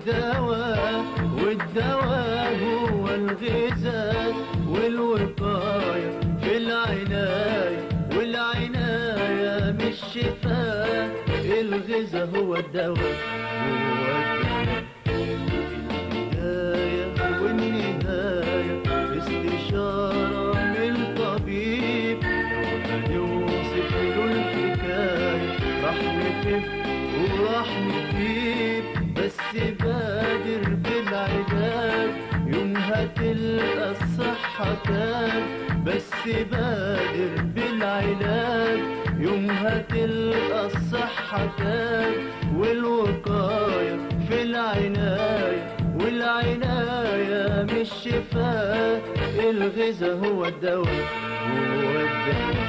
الدواء والدواء هو الغذاء والوقاية في العناية والعناية مش شفاء الغذاء هو الدواء هو الدواء البداية والنهاية استشارة من طبيب هنوصف له الحكاية راح نخف وراح نطيب بس بادر بالعلاج يومها تلقى الصحة تاج بس بادر بالعلاج يومها تلقى الصحة تاج والوقاية في العناية والعناية مش شفاء الغذاء هو الدواء هو الدواء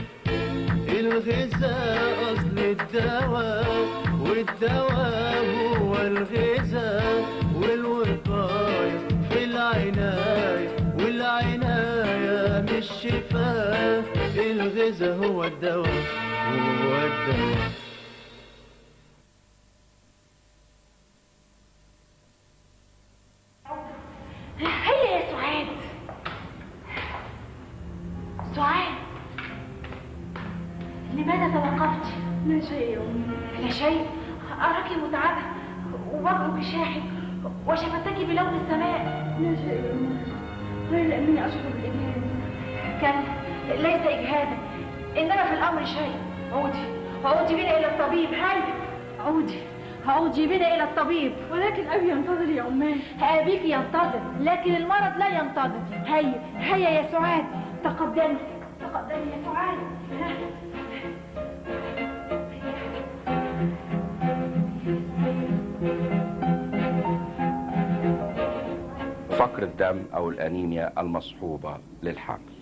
الغذاء أصل الدواء والدواء هو الغذاء والوقاية في العناية والعناية مش شفاء الغذاء هو الدواء هو الدواء هيا يا سعاد سعاد لماذا توقفت؟ لا شيء يا أمي لا شيء أراك متعبة ووجهك شاحب وشفتك بلون السماء لا شيء يا أمي غير أنني أشعر بالإجهاد كلا ليس إجهادا إنما في الأمر شيء عودي عودي بنا إلى الطبيب هيا عودي عودي بنا إلى الطبيب ولكن أبي ينتظر يا أمي أبيك ينتظر لكن المرض لا ينتظر هيا هيا يا سعاد تقدمي تقدمي يا سعاد فقر الدم أو الأنيميا المصحوبة للحمل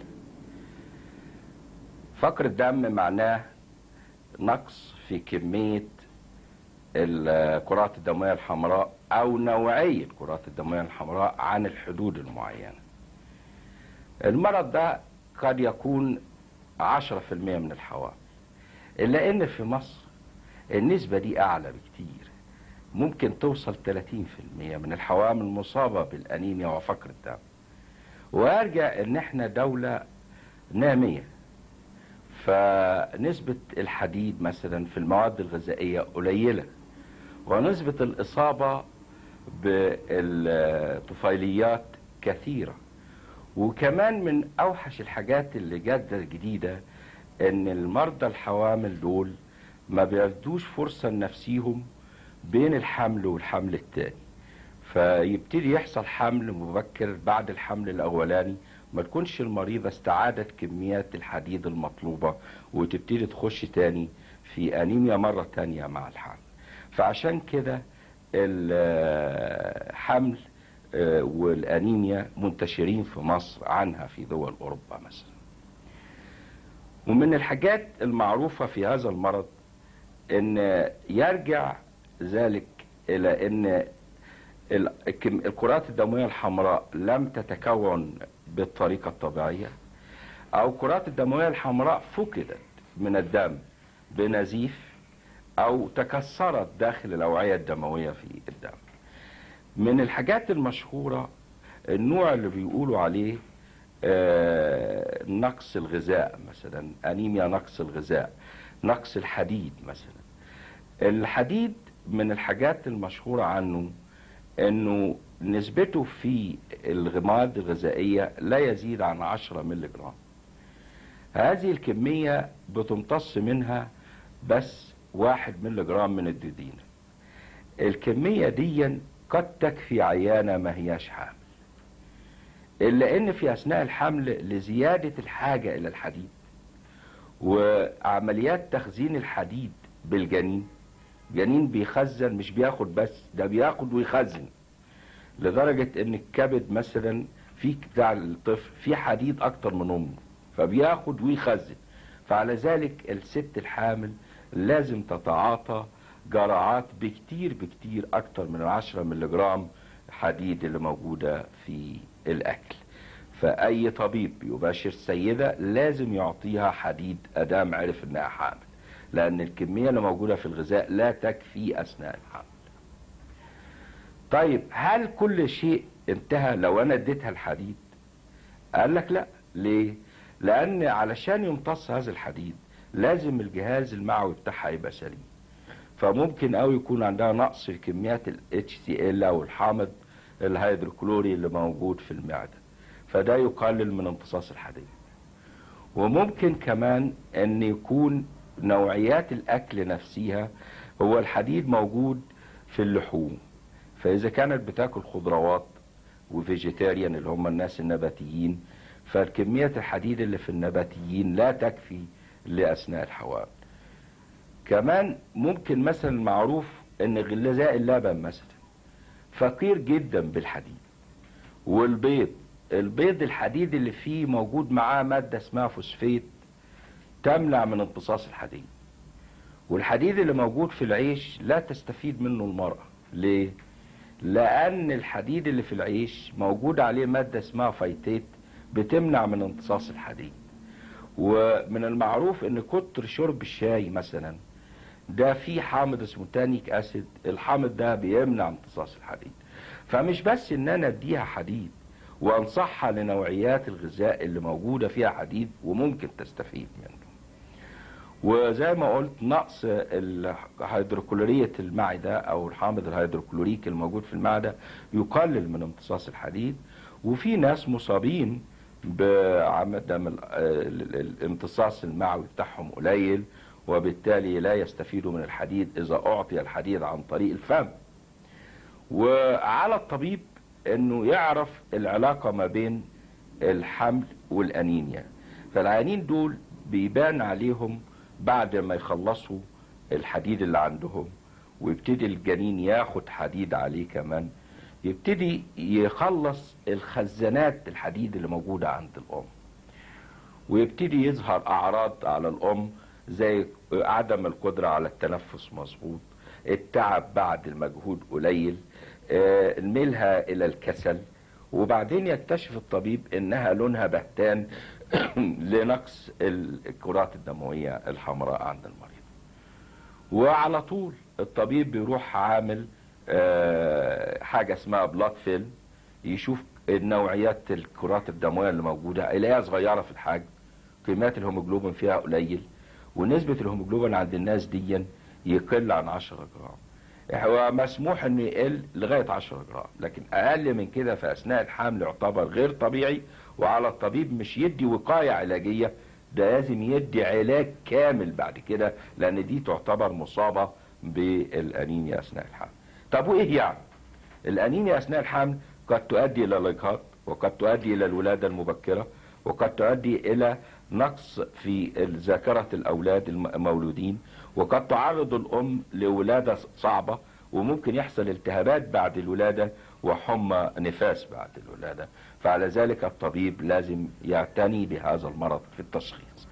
فقر الدم معناه نقص في كمية الكرات الدموية الحمراء أو نوعية الكرات الدموية الحمراء عن الحدود المعينة المرض ده قد يكون 10% من الحوامل إلا إن في مصر النسبة دي أعلى بكتير ممكن توصل 30% من الحوامل مصابة بالأنيميا وفقر الدم وأرجع إن إحنا دولة نامية فنسبة الحديد مثلا في المواد الغذائية قليلة ونسبة الإصابة بالطفيليات كثيرة وكمان من أوحش الحاجات اللي جادة جديدة إن المرضى الحوامل دول ما بياخدوش فرصة لنفسيهم بين الحمل والحمل التاني فيبتدي يحصل حمل مبكر بعد الحمل الأولاني ما تكونش المريضة استعادت كميات الحديد المطلوبة وتبتدي تخش تاني في أنيميا مرة تانية مع الحمل فعشان كده الحمل آه، والأنيميا منتشرين في مصر عنها في دول أوروبا مثلا ومن الحاجات المعروفة في هذا المرض ان يرجع ذلك الى ان ال- الكم- الكرات الدموية الحمراء لم تتكون بالطريقة الطبيعية او الكرات الدموية الحمراء فقدت من الدم بنزيف او تكسرت داخل الاوعية الدموية في الدم من الحاجات المشهورة النوع اللي بيقولوا عليه آه، نقص الغذاء مثلا انيميا نقص الغذاء نقص الحديد مثلا الحديد من الحاجات المشهورة عنه انه نسبته في المواد الغذائية لا يزيد عن 10 مللي جرام هذه الكمية بتمتص منها بس واحد مللي جرام من الديدين الكمية دي قد تكفي عيانة ما هياش حامل إلا إن في أثناء الحمل لزيادة الحاجة إلى الحديد وعمليات تخزين الحديد بالجنين جنين بيخزن مش بياخد بس ده بياخد ويخزن لدرجة ان الكبد مثلا في بتاع الطفل في حديد اكتر من امه فبياخد ويخزن فعلى ذلك الست الحامل لازم تتعاطى جرعات بكتير بكتير اكتر من العشرة ملي جرام حديد اللي موجودة في الاكل فاي طبيب يباشر السيدة لازم يعطيها حديد ادام عرف انها حامل لان الكمية اللي موجودة في الغذاء لا تكفي اثناء الحمل طيب هل كل شيء انتهى لو انا اديتها الحديد قال لك لا ليه لان علشان يمتص هذا الحديد لازم الجهاز المعوي بتاعها يبقى سليم فممكن قوي يكون عندها نقص في كميات ال HCl او الحامض الهيدروكلوري اللي موجود في المعدة فده يقلل من امتصاص الحديد وممكن كمان ان يكون نوعيات الاكل نفسها هو الحديد موجود في اللحوم فاذا كانت بتاكل خضروات وفيجيتاريان اللي هم الناس النباتيين فالكمية الحديد اللي في النباتيين لا تكفي لأثناء الحوامل كمان ممكن مثلا معروف ان غذاء اللبن مثلا فقير جدا بالحديد والبيض البيض الحديد اللي فيه موجود معاه مادة اسمها فوسفيت تمنع من امتصاص الحديد والحديد اللي موجود في العيش لا تستفيد منه المرأة ليه؟ لأن الحديد اللي في العيش موجود عليه مادة اسمها فايتات بتمنع من امتصاص الحديد ومن المعروف ان كتر شرب الشاي مثلا ده فيه حامض اسمه تانيك اسيد الحامض ده بيمنع امتصاص الحديد فمش بس ان انا اديها حديد وانصحها لنوعيات الغذاء اللي موجودة فيها حديد وممكن تستفيد منه وزي ما قلت نقص الهيدروكلورية المعدة او الحامض الهيدروكلوريك الموجود في المعدة يقلل من امتصاص الحديد وفي ناس مصابين بعدم ال- ال- الامتصاص المعوي بتاعهم قليل وبالتالي لا يستفيدوا من الحديد اذا اعطي الحديد عن طريق الفم وعلى الطبيب انه يعرف العلاقة ما بين الحمل والانيميا فالعيانين دول بيبان عليهم بعد ما يخلصوا الحديد اللي عندهم ويبتدي الجنين ياخد حديد عليه كمان يبتدي يخلص الخزانات الحديد اللي موجودة عند الأم ويبتدي يظهر أعراض على الأم زي عدم القدرة على التنفس مظبوط التعب بعد المجهود قليل آه، ميلها إلى الكسل وبعدين يكتشف الطبيب إنها لونها بهتان لنقص الكرات الدموية الحمراء عند المريض وعلى طول الطبيب بيروح عامل آه، حاجة اسمها بلاد فيلم يشوف نوعيات الكرات الدموية اللي موجودة اللي هي صغيرة في الحجم قيمات الهيموجلوبين فيها قليل ونسبة الهيموجلوبين عند الناس دي يقل عن 10 جرام هو مسموح انه يقل لغاية 10 جرام لكن اقل من كده في اثناء الحمل يعتبر غير طبيعي وعلى الطبيب مش يدي وقاية علاجية ده لازم يدي علاج كامل بعد كده لان دي تعتبر مصابة بالانيميا اثناء الحمل طب وايه يعني الانيميا اثناء الحمل قد تؤدي الى الاجهاض وقد تؤدي الى الولاده المبكره وقد تؤدي الى نقص في ذاكره الاولاد المولودين وقد تعرض الام لولاده صعبه وممكن يحصل التهابات بعد الولاده وحمى نفاس بعد الولاده فعلى ذلك الطبيب لازم يعتني بهذا المرض في التشخيص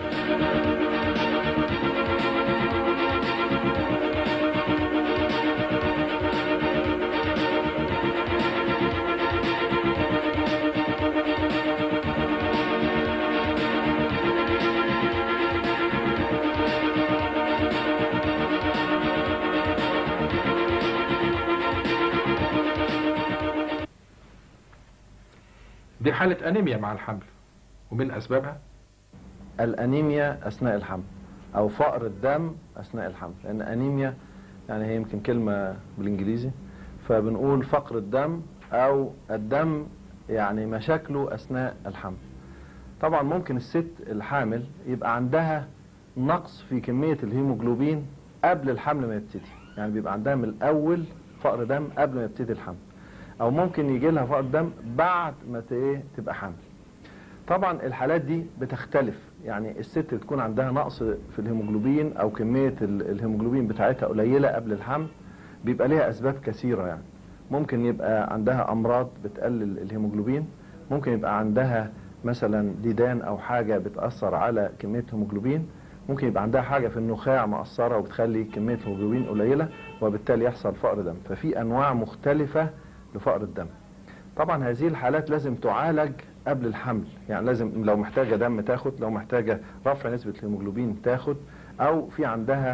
دي حالة أنيميا مع الحمل ومن أسبابها الانيميا اثناء الحمل او فقر الدم اثناء الحمل لان انيميا يعني هي يمكن كلمه بالانجليزي فبنقول فقر الدم او الدم يعني مشاكله اثناء الحمل طبعا ممكن الست الحامل يبقى عندها نقص في كميه الهيموجلوبين قبل الحمل ما يبتدي يعني بيبقى عندها من الاول فقر دم قبل ما يبتدي الحمل او ممكن يجي لها فقر دم بعد ما ت- إيه تبقى حامل طبعا الحالات دي بتختلف يعني الست تكون عندها نقص في الهيموجلوبين او كمية ال- الهيموجلوبين بتاعتها قليلة قبل الحمل بيبقى ليها اسباب كثيرة يعني ممكن يبقى عندها امراض بتقلل الهيموجلوبين ممكن يبقى عندها مثلا ديدان او حاجة بتأثر على كمية الهيموجلوبين ممكن يبقى عندها حاجة في النخاع مأثرة وبتخلي كمية الهيموجلوبين قليلة وبالتالي يحصل فقر دم ففي انواع مختلفة لفقر الدم طبعا هذه الحالات لازم تعالج قبل الحمل يعني لازم لو محتاجة دم تاخد لو محتاجة رفع نسبة الهيموجلوبين تاخد او في عندها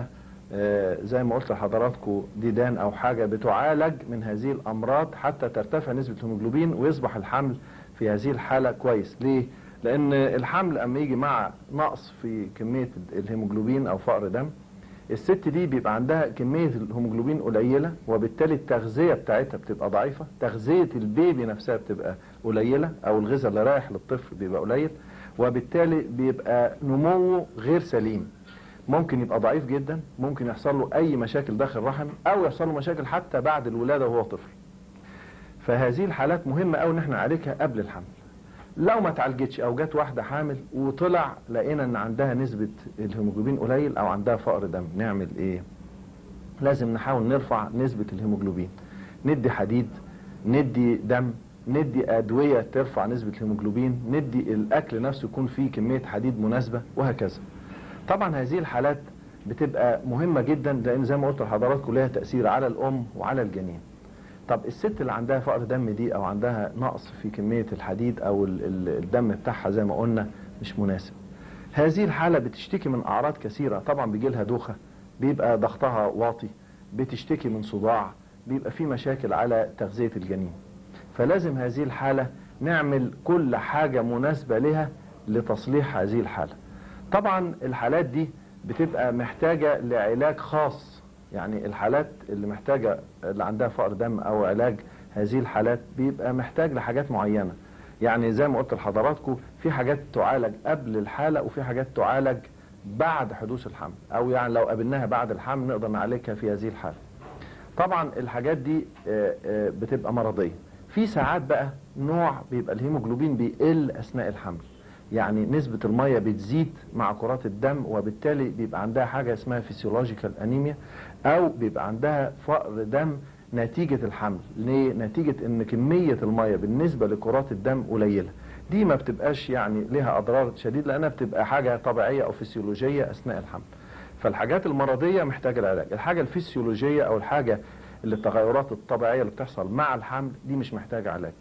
آه، زي ما قلت لحضراتكم ديدان او حاجه بتعالج من هذه الامراض حتى ترتفع نسبه الهيموجلوبين ويصبح الحمل في هذه الحاله كويس ليه لان الحمل اما يجي مع نقص في كميه الهيموجلوبين او فقر دم الست دي بيبقى عندها كميه الهيموجلوبين قليله وبالتالي التغذيه بتاعتها بتبقى ضعيفه تغذيه البيبي نفسها بتبقى قليله او الغذاء اللي رايح للطفل بيبقى قليل وبالتالي بيبقى نموه غير سليم ممكن يبقى ضعيف جدا ممكن يحصل له اي مشاكل داخل الرحم او يحصل له مشاكل حتى بعد الولاده وهو طفل فهذه الحالات مهمه قوي ان احنا نعالجها قبل الحمل لو ما اتعالجتش او جت واحده حامل وطلع لقينا ان عندها نسبه الهيموجلوبين قليل او عندها فقر دم نعمل ايه لازم نحاول نرفع نسبه الهيموجلوبين ندي حديد ندي دم ندي ادويه ترفع نسبه الهيموجلوبين ندي الاكل نفسه يكون فيه كميه حديد مناسبه وهكذا طبعا هذه الحالات بتبقى مهمه جدا لان زي ما قلت لحضراتكم لها تاثير على الام وعلى الجنين طب الست اللي عندها فقر دم دي او عندها نقص في كميه الحديد او ال- ال- الدم بتاعها زي ما قلنا مش مناسب هذه الحاله بتشتكي من اعراض كثيره طبعا بيجي لها دوخه بيبقى ضغطها واطي بتشتكي من صداع بيبقى في مشاكل على تغذيه الجنين فلازم هذه الحاله نعمل كل حاجه مناسبه لها لتصليح هذه الحاله طبعا الحالات دي بتبقى محتاجه لعلاج خاص يعني الحالات اللي محتاجه اللي عندها فقر دم او علاج هذه الحالات بيبقى محتاج لحاجات معينه يعني زي ما قلت لحضراتكم في حاجات تعالج قبل الحاله وفي حاجات تعالج بعد حدوث الحمل او يعني لو قابلناها بعد الحمل نقدر نعالجها في هذه الحاله طبعا الحاجات دي آه، آه، بتبقى مرضيه في ساعات بقى نوع بيبقى الهيموجلوبين بيقل اثناء الحمل يعني نسبة المية بتزيد مع كرات الدم وبالتالي بيبقى عندها حاجة اسمها فيسيولوجيكال انيميا او بيبقى عندها فقر دم نتيجة الحمل ليه؟ نتيجة ان كمية المية بالنسبة لكرات الدم قليلة دي ما بتبقاش يعني لها اضرار شديد لانها بتبقى حاجة طبيعية او فسيولوجية اثناء الحمل فالحاجات المرضية محتاجة العلاج الحاجة الفسيولوجية او الحاجة اللي التغيرات الطبيعية اللي بتحصل مع الحمل دي مش محتاجة علاج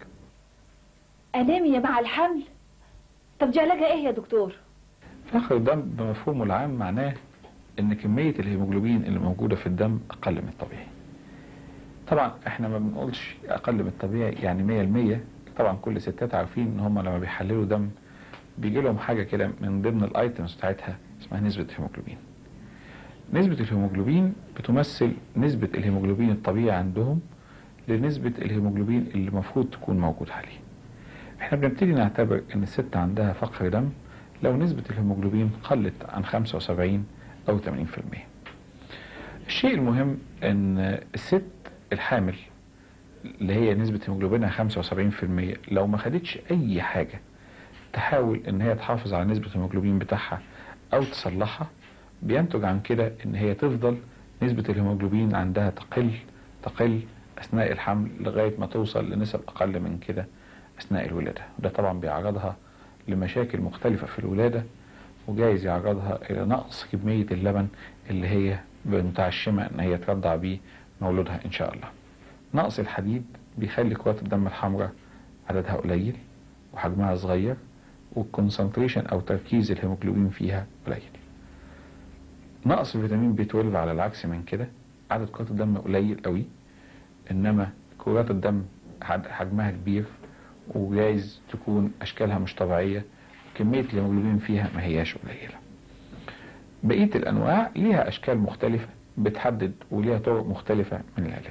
انيميا مع الحمل طب دي علاجها ايه يا دكتور فقر الدم بمفهومه العام معناه ان كمية الهيموجلوبين اللي موجودة في الدم اقل من الطبيعي طبعا احنا ما بنقولش اقل من الطبيعي يعني مية المية طبعا كل الستات عارفين ان هم لما بيحللوا دم بيجي لهم حاجة كده من ضمن الايتمز بتاعتها اسمها نسبة هيموجلوبين نسبة الهيموجلوبين بتمثل نسبة الهيموجلوبين الطبيعي عندهم لنسبة الهيموجلوبين اللي المفروض تكون موجود عليه احنا بنبتدي نعتبر ان الست عندها فقر دم لو نسبة الهيموجلوبين قلت عن 75 او 80% الشيء المهم ان الست الحامل اللي هي نسبة هيموجلوبينها 75% لو ما خدتش اي حاجة تحاول ان هي تحافظ على نسبة الهيموجلوبين بتاعها او تصلحها بينتج عن كده ان هي تفضل نسبة الهيموجلوبين عندها تقل تقل اثناء الحمل لغاية ما توصل لنسب اقل من كده اثناء الولادة وده طبعا بيعرضها لمشاكل مختلفة في الولادة وجايز يعرضها الى نقص كمية اللبن اللي هي متعشمة ان هي ترضع بيه مولودها ان شاء الله نقص الحديد بيخلي كرات الدم الحمراء عددها قليل وحجمها صغير والكونسنتريشن او تركيز الهيموجلوبين فيها قليل نقص فيتامين بي 12 على العكس من كده عدد كرات الدم قليل قوي انما كرات الدم حد- حجمها كبير وجايز تكون اشكالها مش طبيعيه كميه الهيموجلوبين فيها ما هياش قليله بقيه الانواع ليها اشكال مختلفه بتحدد وليها طرق مختلفه من العلاج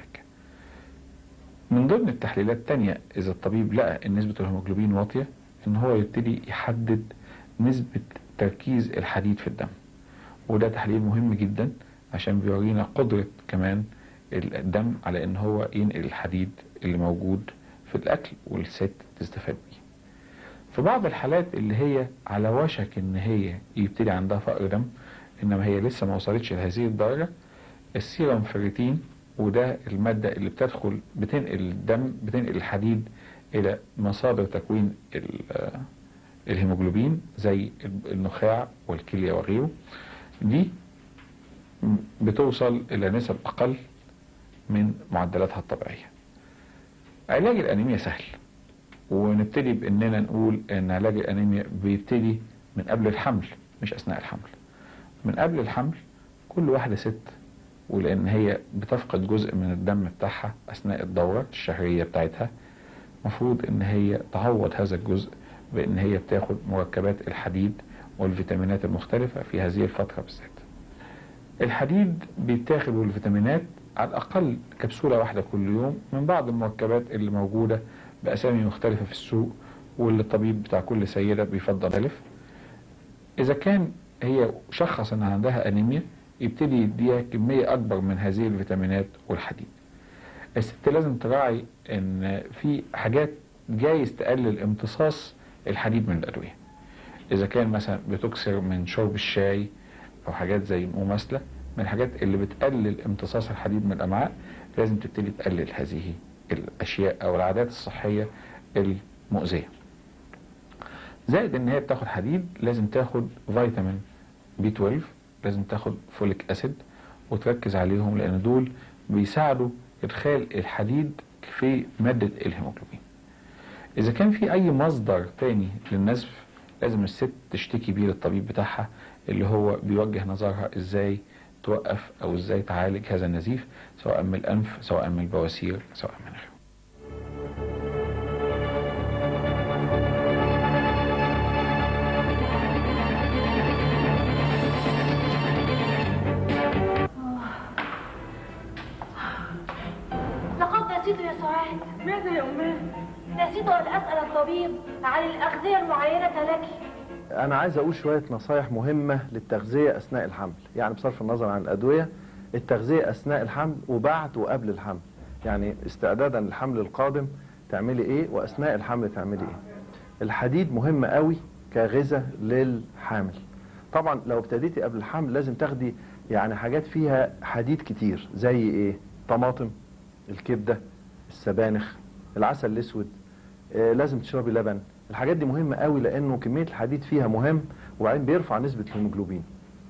من ضمن التحليلات التانية إذا الطبيب لقى إن نسبة الهيموجلوبين واطية إن هو يبتدي يحدد نسبة تركيز الحديد في الدم وده تحليل مهم جدا عشان بيورينا قدرة كمان الدم على إن هو ينقل الحديد اللي موجود في الأكل والست تستفاد بيه في بعض الحالات اللي هي على وشك إن هي يبتدي عندها فقر دم إنما هي لسه ما وصلتش لهذه الدرجة السيرم فيريتين وده المادة اللي بتدخل بتنقل الدم بتنقل الحديد إلى مصادر تكوين ال- آه، الهيموجلوبين زي النخاع والكلية وغيره دي م- بتوصل إلى نسب أقل من معدلاتها الطبيعية علاج الأنيميا سهل ونبتدي بأننا نقول أن علاج الأنيميا بيبتدي من قبل الحمل مش أثناء الحمل من قبل الحمل كل واحدة ست ولان هي بتفقد جزء من الدم بتاعها اثناء الدوره الشهريه بتاعتها المفروض ان هي تعوض هذا الجزء بان هي بتاخد مركبات الحديد والفيتامينات المختلفه في هذه الفتره بالذات الحديد بيتاخد والفيتامينات على الاقل كبسوله واحده كل يوم من بعض المركبات اللي موجوده باسامي مختلفه في السوق واللي الطبيب بتاع كل سيده بيفضل الف اذا كان هي شخص ان عندها انيميا يبتدي يديها كميه اكبر من هذه الفيتامينات والحديد الست لازم تراعي ان في حاجات جايز تقلل امتصاص الحديد من الادويه اذا كان مثلا بتكسر من شرب الشاي او حاجات زي المماثله من الحاجات اللي بتقلل امتصاص الحديد من الامعاء لازم تبتدي تقلل هذه الاشياء او العادات الصحيه المؤذيه زائد ان هي بتاخد حديد لازم تاخد فيتامين بي 12 لازم تاخد فوليك اسيد وتركز عليهم لان دول بيساعدوا ادخال الحديد في ماده الهيموجلوبين اذا كان في اي مصدر تاني للنزف لازم الست تشتكي بيه للطبيب بتاعها اللي هو بيوجه نظرها ازاي توقف او ازاي تعالج هذا النزيف سواء من الانف سواء من البواسير سواء من غيره لقد نسيت يا سعاد ماذا يا أماه؟ نسيت أن أسأل الطبيب عن الأغذية المعينة لك انا عايز اقول شويه نصايح مهمه للتغذيه اثناء الحمل يعني بصرف النظر عن الادويه التغذيه اثناء الحمل وبعد وقبل الحمل يعني استعدادا للحمل القادم تعملي ايه واثناء الحمل تعملي ايه الحديد مهم قوي كغذاء للحامل طبعا لو ابتديتي قبل الحمل لازم تاخدي يعني حاجات فيها حديد كتير زي ايه طماطم الكبده السبانخ العسل الاسود آه، لازم تشربي لبن الحاجات دي مهمة قوي لأنه كمية الحديد فيها مهم وبعدين بيرفع نسبة الهيموجلوبين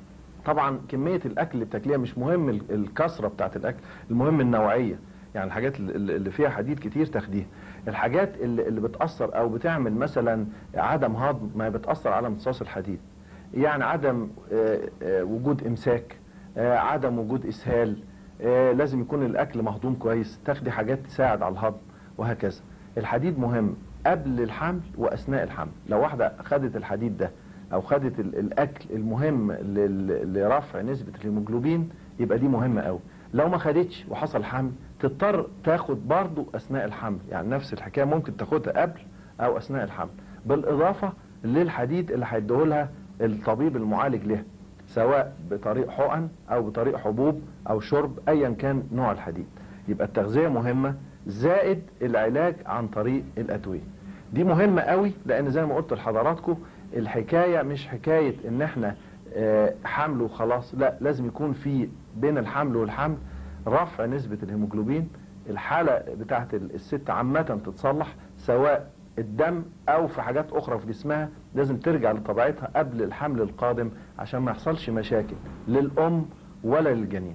طبعا كمية الأكل اللي بتاكليها مش مهم ال- الكثرة بتاعت الأكل المهم النوعية يعني الحاجات اللي اللي فيها حديد كتير تاخديها الحاجات اللي اللي بتأثر أو بتعمل مثلا عدم هضم ما بتأثر على امتصاص الحديد يعني عدم آه، آه، وجود إمساك آه، عدم وجود إسهال آه، لازم يكون الأكل مهضوم كويس تاخدي حاجات تساعد على الهضم وهكذا الحديد مهم قبل الحمل واثناء الحمل لو واحده خدت الحديد ده او خدت ال- الاكل المهم لل- لرفع نسبه الهيموجلوبين يبقى دي مهمه قوي لو ما خدتش وحصل حمل تضطر تاخد برضو اثناء الحمل يعني نفس الحكايه ممكن تاخدها قبل او اثناء الحمل بالاضافه للحديد اللي هيديهولها الطبيب المعالج لها سواء بطريق حقن او بطريق حبوب او شرب ايا كان نوع الحديد يبقى التغذيه مهمه زائد العلاج عن طريق الادويه دي مهمه قوي لان زي ما قلت لحضراتكم الحكايه مش حكايه ان احنا آه، حمل وخلاص لا لازم يكون في بين الحمل والحمل رفع نسبه الهيموجلوبين الحاله بتاعت الست عامه تتصلح سواء الدم او في حاجات اخرى في جسمها لازم ترجع لطبيعتها قبل الحمل القادم عشان ما يحصلش مشاكل للام ولا للجنين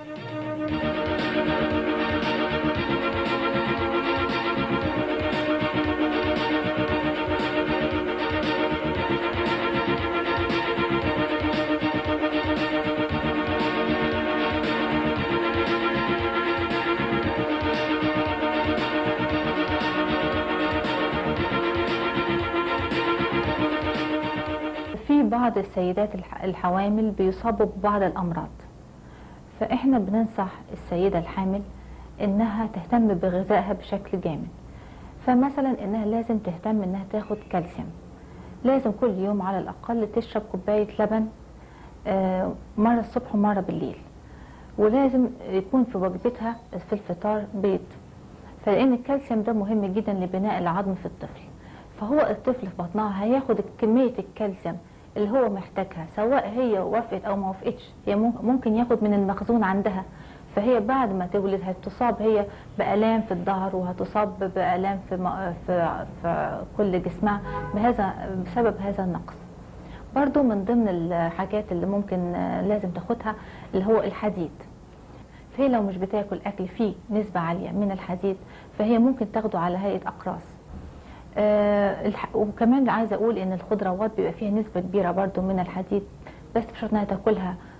في بعض السيدات الح- الحوامل بيصابوا ببعض الأمراض فإحنا بننصح السيدة الحامل إنها تهتم بغذائها بشكل جامد فمثلا إنها لازم تهتم إنها تاخد كالسيوم لازم كل يوم على الأقل تشرب كوباية لبن آه، مرة الصبح ومرة بالليل ولازم يكون في وجبتها في الفطار بيض فلان الكالسيوم ده مهم جدا لبناء العظم في الطفل فهو الطفل في بطنها هياخد كميه الكالسيوم اللي هو محتاجها سواء هي وافقت او ما وافقتش هي مم- ممكن ياخد من المخزون عندها فهي بعد ما تولد هتصاب هي بآلام في الظهر وهتصاب بآلام في, م- في, في كل جسمها بهذا بسبب هذا النقص برضو من ضمن الحاجات اللي ممكن آه، لازم تاخدها اللي هو الحديد فهي لو مش بتاكل اكل فيه نسبه عاليه من الحديد فهي ممكن تاخده على هيئه اقراص آه الح- وكمان عايزه اقول ان الخضروات بيبقى فيها نسبه كبيره برضو من الحديد بس بشرط انها تاكلها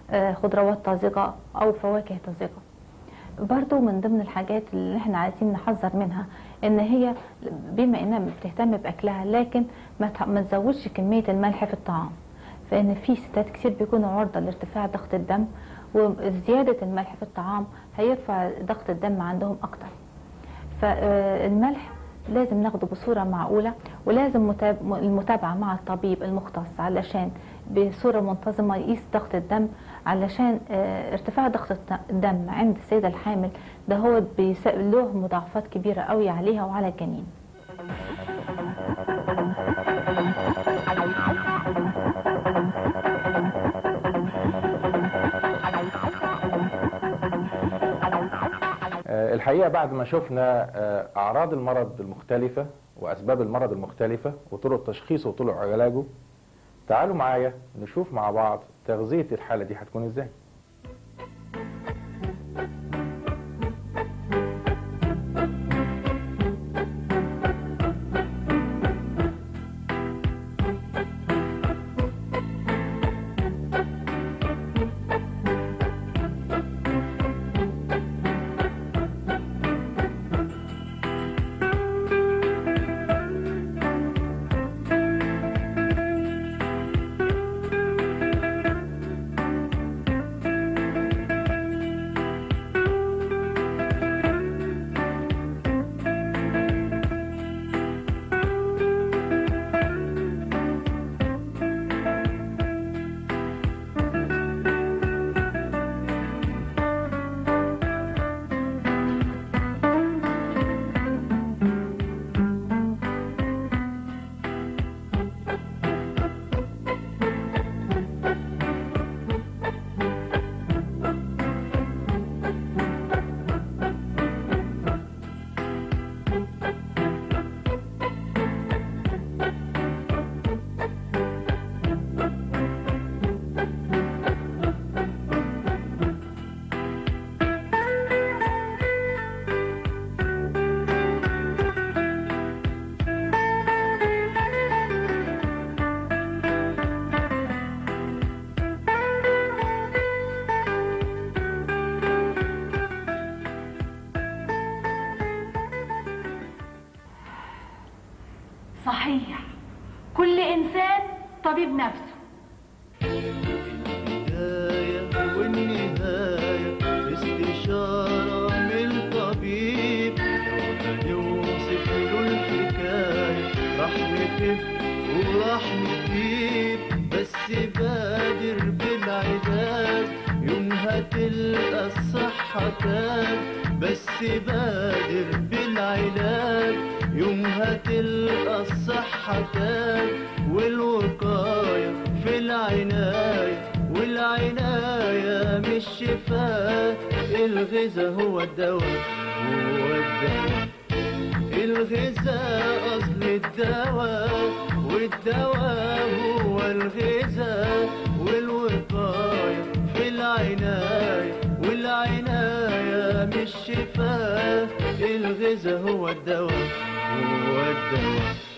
آه، خضروات طازجة أو فواكه طازجة برضو من ضمن الحاجات اللي احنا عايزين نحذر منها ان هي بما انها بتهتم باكلها لكن ما ت- ما تزودش كميه الملح في الطعام فان في ستات كتير بيكونوا عرضه لارتفاع ضغط الدم وزياده الملح في الطعام هيرفع ضغط الدم عندهم اكتر فالملح لازم ناخده بصورة معقولة ولازم متاب- المتابعة مع الطبيب المختص علشان بصورة منتظمة يقيس ضغط الدم علشان آه، ارتفاع ضغط الت- الدم عند السيدة الحامل ده هو بيس- له مضاعفات كبيرة قوي عليها وعلى الجنين آه، الحقيقة بعد ما شفنا آه، أعراض المرض المختلفة وأسباب المرض المختلفة وطرق تشخيصه وطرق علاجه تعالوا معايا نشوف مع بعض تغذية الحالة دي هتكون ازاي صحيح كل إنسان طبيب نفسه البداية والنهاية استشارة من طبيب لو هنوصف له الحكاية راح نخف وراح نجيب بس بادر بالعلاج يومها تلقى الصحة تاج بس بادر بالعلاج يومها تلقى الصحة تاج والوقاية في العناية والعناية مش شفاء الغذا هو الدواء هو الدواء الغذاء أصل الدواء والدواء هو الغذاء والوقاية في العناية والعناية مش شفاء الغذاء هو الدواء هو الدواء